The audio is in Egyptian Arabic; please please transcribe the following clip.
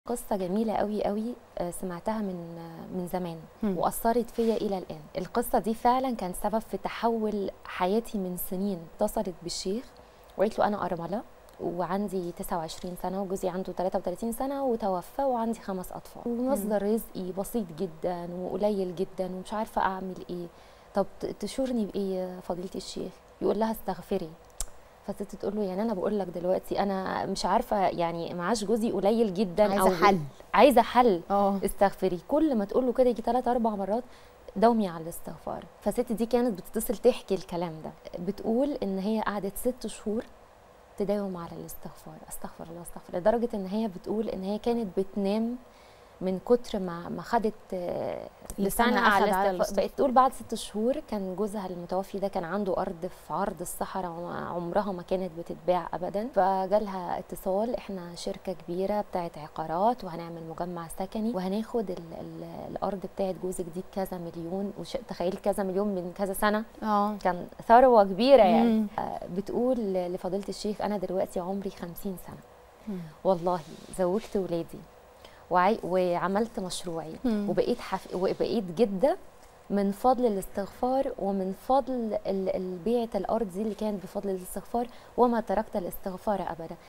قصة جميلة قوي قوي آه، سمعتها من آه، من زمان مم. وأثرت فيا إلى الآن القصة دي فعلا كان سبب في تحول حياتي من سنين اتصلت بالشيخ وقالت له أنا أرملة وعندي 29 سنة وجوزي عنده 33 سنة وتوفى وعندي خمس أطفال ومصدر رزقي بسيط جدا وقليل جدا ومش عارفة أعمل إيه طب ت- تشورني بإيه يا فضيلة الشيخ يقول لها استغفري فالست تقول له يعني انا بقول لك دلوقتي انا مش عارفه يعني معاش جوزي قليل جدا عايزه حل عايزه حل اه استغفري كل ما تقول له كده يجي ثلاث اربع مرات دومي على الاستغفار فالست دي كانت بتتصل تحكي الكلام ده بتقول ان هي قعدت ست شهور تداوم على الاستغفار استغفر الله استغفر الله لدرجه ان هي بتقول ان هي كانت بتنام من كتر ما ما خدت آه، لسانها لسانها على أخد على الاستغفار الاستغفار. بقت تقول بعد ست شهور كان جوزها المتوفي ده كان عنده ارض في عرض الصحراء وعمرها ما كانت بتتباع ابدا فجالها اتصال احنا شركه كبيره بتاعت عقارات وهنعمل مجمع سكني وهناخد ال ال الارض بتاعت جوزك دي بكذا مليون وش تخيل كذا مليون من كذا سنه اه كان ثروه كبيره يعني مم. آه، بتقول لفضيله الشيخ انا دلوقتي عمري 50 سنه مم. والله زوجت ولادي وعي وعملت مشروعي مم. وبقيت حف... وبقيت جده من فضل الاستغفار ومن فضل ال- ال- بيعة الارض دي اللي كانت بفضل الاستغفار وما تركت الاستغفار ابدا